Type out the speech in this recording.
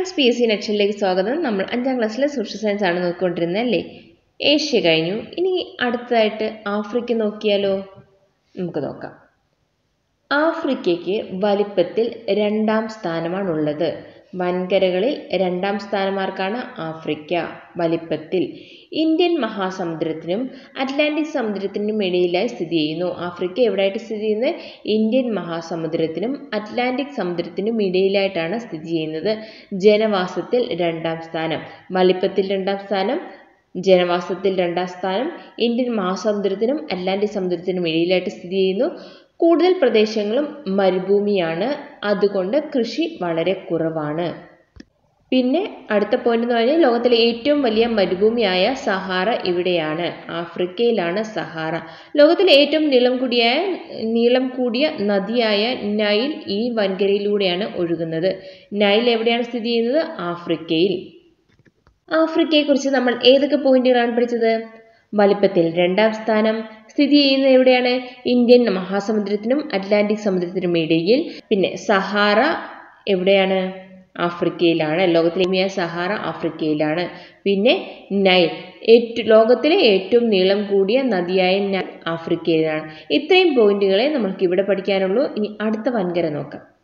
friends P S C നെക്ഷനിലേക്ക് സ്വാഗതം നമ്മൾ അഞ്ചാം ക്ലാസ്സിലെ സോഷ്യൽ സയൻസ് ആണ് നോക്കിക്കൊണ്ടിരുന്നത് അല്ലേ ഏഷ്യ കഴിഞ്ഞു ഇനി അടുത്തതായിട്ട് ആഫ്രിക്ക നോക്കിയാലോ നമുക്ക് നോക്കാം ആഫ്രിക്കയ്ക്ക് വലിപ്പത്തിൽ രണ്ടാം സ്ഥാനമാണുള്ളത് വൻകരകളിൽ രണ്ടാം സ്ഥാനമാർക്കാണ് ആഫ്രിക്ക വലിപ്പത്തിൽ ഇന്ത്യൻ മഹാസമുദ്രത്തിനും അറ്റ്ലാന്റിക് സമുദ്രത്തിനും ഇടയിലായി സ്ഥിതി ചെയ്യുന്നു ആഫ്രിക്ക എവിടെയായിട്ട് സ്ഥിതി ചെയ്യുന്നത് ഇന്ത്യൻ മഹാസമുദ്രത്തിനും അറ്റ്ലാന്റിക് സമുദ്രത്തിനും ഇടയിലായിട്ടാണ് സ്ഥിതി ചെയ്യുന്നത് ജനവാസത്തിൽ രണ്ടാം സ്ഥാനം വലിപ്പത്തിൽ രണ്ടാം സ്ഥാനം ജനവാസത്തിൽ രണ്ടാം സ്ഥാനം ഇന്ത്യൻ മഹാസമുദ്രത്തിനും അറ്റ്ലാന്റിക് സമുദ്രത്തിനും ഇടയിലായിട്ട് സ്ഥിതി ചെയ്യുന്നു കൂടുതൽ പ്രദേശങ്ങളും മരുഭൂമിയാണ് അതുകൊണ്ട് കൃഷി വളരെ കുറവാണ് പിന്നെ അടുത്ത പോയിന്റ് എന്ന് പറഞ്ഞാൽ ലോകത്തിലെ ഏറ്റവും വലിയ മരുഭൂമിയായ സഹാറ ഇവിടെയാണ് ആഫ്രിക്കയിലാണ് സഹാറ ലോകത്തിലെ ഏറ്റവും നീളം കൂടിയ നീളം കൂടിയ നദിയായ നൈൽ ഈ വൻകരയിലൂടെയാണ് ഒഴുകുന്നത് നൈൽ എവിടെയാണ് സ്ഥിതി ചെയ്യുന്നത് ആഫ്രിക്കയിൽ ആഫ്രിക്കയെക്കുറിച്ച് നമ്മൾ ഏതൊക്കെ പോയിന്റുകളാണ് പഠിച്ചത് വലിപ്പത്തിൽ രണ്ടാം സ്ഥാനം സ്ഥിതി ചെയ്യുന്നത് എവിടെയാണ് ഇന്ത്യൻ മഹാസമുദ്രത്തിനും അറ്റ്ലാന്റിക് സമുദ്രത്തിനും ഇടയിൽ പിന്നെ സഹാറ എവിടെയാണ് ആഫ്രിക്കയിലാണ് ലോകത്തിലെ സഹാറ ആഫ്രിക്കയിലാണ് പിന്നെ നൈൽ ഏറ്റവും ലോകത്തിലെ ഏറ്റവും നീളം കൂടിയ നദിയായ നൈൽ ആഫ്രിക്കയിലാണ് ഇത്രയും പോയിന്റുകളെ നമുക്ക് ഇവിടെ പഠിക്കാനുള്ളൂ ഇനി അടുത്ത വൻകര നോക്കാം